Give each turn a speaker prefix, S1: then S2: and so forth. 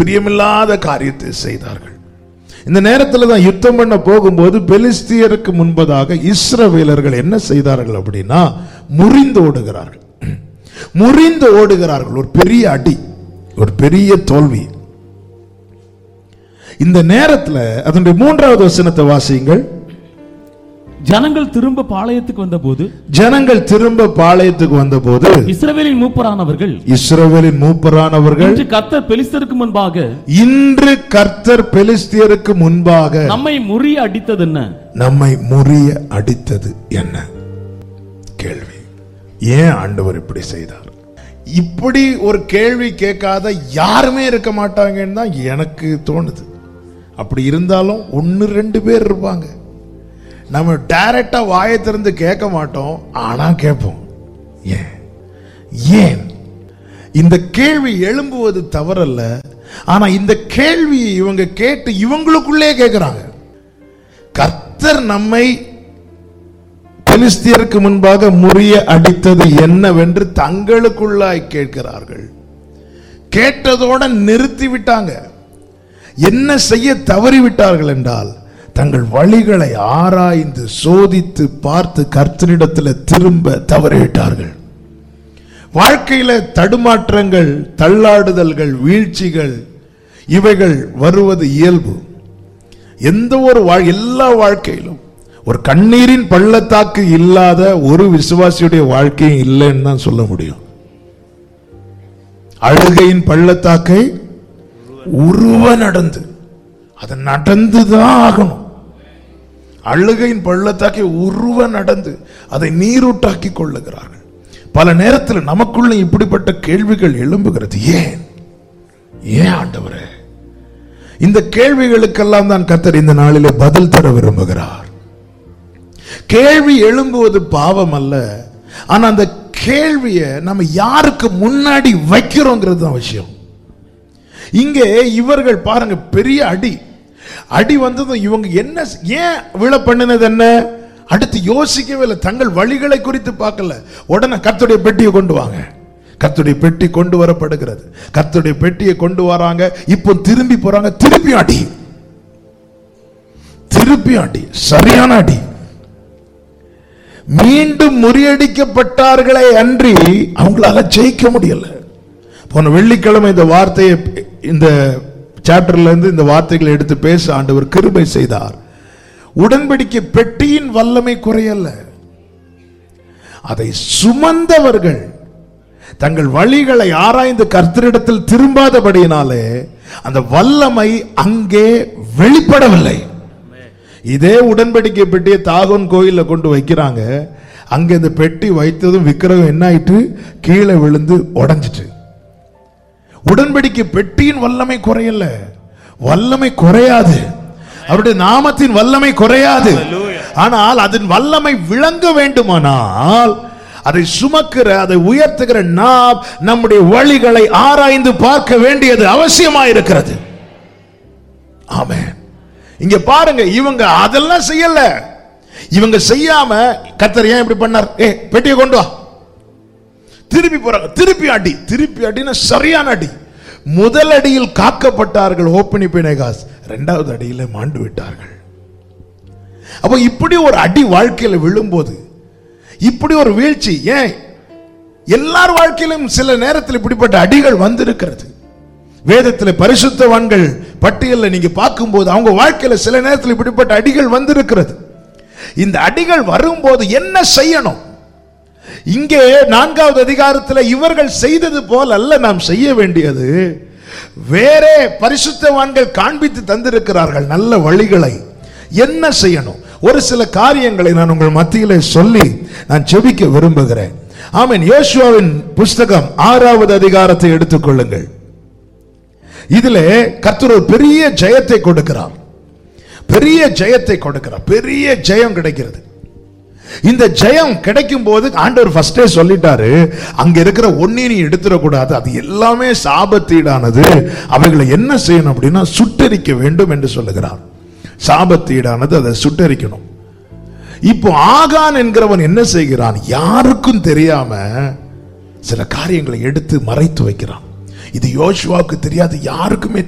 S1: பிரியமில்லாத காரியத்தை செய்தார்கள் இந்த நேரத்தில் தான் யுத்தம் பண்ண போகும்போது பெலிஸ்தியருக்கு முன்பதாக இஸ்ரவேலர்கள் என்ன செய்தார்கள் அப்படின்னா முறிந்து ஓடுகிறார்கள் முறிந்து ஓடுகிறார்கள் ஒரு பெரிய அடி ஒரு பெரிய தோல்வி இந்த நேரத்தில் அதனுடைய மூன்றாவது வசனத்தை வாசியுங்கள்
S2: ஜனங்கள் திரும்ப பாளையத்துக்கு வந்தபோது
S1: ஜனங்கள் திரும்ப பாளையத்துக்கு வந்தபோது
S2: இஸ்ரவேலின் மூப்பரானவர்கள்
S1: இஸ்ரவேலின் மூப்பரானவர்கள்
S2: இன்று கர்த்தர் பெலிஸ்தருக்கு முன்பாக
S1: இன்று கர்த்தர் பெலிஸ்தியருக்கு முன்பாக
S2: நம்மை முறிய அடித்தது என்ன
S1: நம்மை முறிய அடித்தது என்ன கேள்வி ஏன் ஆண்டவர் இப்படி செய்தார் இப்படி ஒரு கேள்வி கேட்காத யாருமே இருக்க மாட்டாங்கன்னு தான் எனக்கு தோணுது அப்படி இருந்தாலும் ஒன்று ரெண்டு பேர் இருப்பாங்க நம்ம டைரக்டா வாயை திறந்து கேட்க மாட்டோம் ஆனா கேட்போம் ஏன் ஏன் இந்த கேள்வி எழும்புவது தவறல்ல ஆனா இந்த கேள்வியை இவங்க கேட்டு இவங்களுக்குள்ளே கேட்கிறாங்க கர்த்தர் நம்மை பெலிஸ்தியருக்கு முன்பாக முறிய அடித்தது என்னவென்று தங்களுக்குள்ளாய் கேட்கிறார்கள் கேட்டதோட நிறுத்தி விட்டாங்க என்ன செய்ய தவறிவிட்டார்கள் என்றால் தங்கள் வழிகளை ஆராய்ந்து சோதித்து பார்த்து கர்த்தரிடத்தில் திரும்ப தவறிவிட்டார்கள் வாழ்க்கையில தடுமாற்றங்கள் தள்ளாடுதல்கள் வீழ்ச்சிகள் இவைகள் வருவது இயல்பு எந்த ஒரு வாழ் எல்லா வாழ்க்கையிலும் ஒரு கண்ணீரின் பள்ளத்தாக்கு இல்லாத ஒரு விசுவாசியுடைய வாழ்க்கையும் இல்லைன்னு தான் சொல்ல முடியும் அழுகையின் பள்ளத்தாக்கை உருவ நடந்து அது நடந்துதான் ஆகணும் அழுகையின் பள்ளத்தாக்கை உருவ நடந்து அதை நீரூட்டாக்கி கொள்ளுகிறார்கள் பல நேரத்தில் நமக்குள்ள இப்படிப்பட்ட கேள்விகள் எழும்புகிறது ஏன் ஏன் ஆண்டவரே இந்த கேள்விகளுக்கெல்லாம் தான் கர்த்தர் இந்த நாளிலே பதில் தர விரும்புகிறார் கேள்வி எழும்புவது பாவம் அல்ல ஆனா அந்த கேள்வியை நம்ம யாருக்கு முன்னாடி வைக்கிறோங்கிறது தான் விஷயம் இங்கே இவர்கள் பாருங்க பெரிய அடி அடி வந்ததும் இவங்க என்ன ஏன் விழ பண்ணினது என்ன அடுத்து யோசிக்கவே இல்லை தங்கள் வழிகளை குறித்து பார்க்கல உடனே கர்த்தருடைய பெட்டியை கொண்டு வாங்க கர்த்தருடைய பெட்டி கொண்டு வரப்படுகிறது கர்த்தருடைய பெட்டியை கொண்டு வராங்க இப்போ திரும்பி போறாங்க திருப்பி அடி திருப்பி அடி சரியான அடி மீண்டும் முறியடிக்கப்பட்டார்களே அன்றி அவங்களால ஜெயிக்க முடியல போன வெள்ளிக்கிழமை இந்த வார்த்தையை இந்த சாப்டர்ல இருந்து இந்த வார்த்தைகளை எடுத்து பேச ஆண்டவர் கிருபை செய்தார் உடன்படிக்கை பெட்டியின் வல்லமை குறையல்ல அதை சுமந்தவர்கள் தங்கள் வழிகளை ஆராய்ந்து கர்த்தரிடத்தில் திரும்பாதபடியினாலே அந்த வல்லமை அங்கே வெளிப்படவில்லை இதே உடன்படிக்கை பெட்டியை தாகோன் கோயில்ல கொண்டு வைக்கிறாங்க அங்க இந்த பெட்டி வைத்ததும் விக்கிரகம் என்ன ஆயிட்டு கீழே விழுந்து உடைஞ்சிட்டு உடன்படிக்கை பெட்டியின் வல்லமை குறையல வல்லமை குறையாது அவருடைய நாமத்தின் வல்லமை குறையாது ஆனால் அதன் வல்லமை விளங்க வேண்டுமானால் அதை சுமக்கிற அதை உயர்த்துகிற நாம் நம்முடைய வழிகளை ஆராய்ந்து பார்க்க வேண்டியது அவசியமாயிருக்கிறது ஆமென் இங்க பாருங்க இவங்க அதெல்லாம் செய்யல இவங்க செய்யாம கத்தர் ஏன் இப்படி பண்ணார் ஏ பெட்டியை கொண்டு வா திருப்பி போறாங்க திருப்பி அடி திருப்பி அடினா சரியான அடி முதல் அடியில் காக்கப்பட்டார்கள் ஓப்பனி பிணைகாஸ் இரண்டாவது அடியில மாண்டு விட்டார்கள் அப்ப இப்படி ஒரு அடி வாழ்க்கையில விழும்போது இப்படி ஒரு வீழ்ச்சி ஏன் எல்லார் வாழ்க்கையிலும் சில நேரத்தில் இப்படிப்பட்ட அடிகள் வந்திருக்கிறது வேதத்தில் பரிசுத்தவான்கள் பட்டியலில் நீங்க பார்க்கும்போது அவங்க வாழ்க்கையில சில நேரத்தில் இப்படிப்பட்ட அடிகள் வந்திருக்கிறது இந்த அடிகள் வரும்போது என்ன செய்யணும் இங்கே நான்காவது அதிகாரத்தில் இவர்கள் செய்தது போல் அல்ல நாம் செய்ய வேண்டியது வேறே பரிசுத்தவான்கள் காண்பித்து தந்திருக்கிறார்கள் நல்ல வழிகளை என்ன செய்யணும் ஒரு சில காரியங்களை நான் உங்கள் மத்தியிலே சொல்லி நான் செபிக்க விரும்புகிறேன் ஆமென் யோசுவாவின் புஸ்தகம் ஆறாவது அதிகாரத்தை எடுத்துக்கொள்ளுங்கள் இதிலே கர்த்தர் ஒரு பெரிய ஜெயத்தை கொடுக்கிறார் பெரிய ஜெயத்தை கொடுக்கிறார் பெரிய ஜெயம் கிடைக்கிறது இந்த ஜெயம் கிடைக்கும் போது ஆண்டவர் ஃபர்ஸ்டே சொல்லிட்டாரு அங்க இருக்கிற ஒன்னையும் நீ எடுத்துடக்கூடாது அது எல்லாமே சாபத்தீடானது அவைகளை என்ன செய்யணும் அப்படின்னா சுட்டரிக்க வேண்டும் என்று சொல்லுகிறார் சாபத்தீடானது அதை சுட்டரிக்கணும் இப்போ ஆகான் என்கிறவன் என்ன செய்கிறான் யாருக்கும் தெரியாம சில காரியங்களை எடுத்து மறைத்து வைக்கிறான் இது யோசுவாவுக்கு தெரியாது யாருக்குமே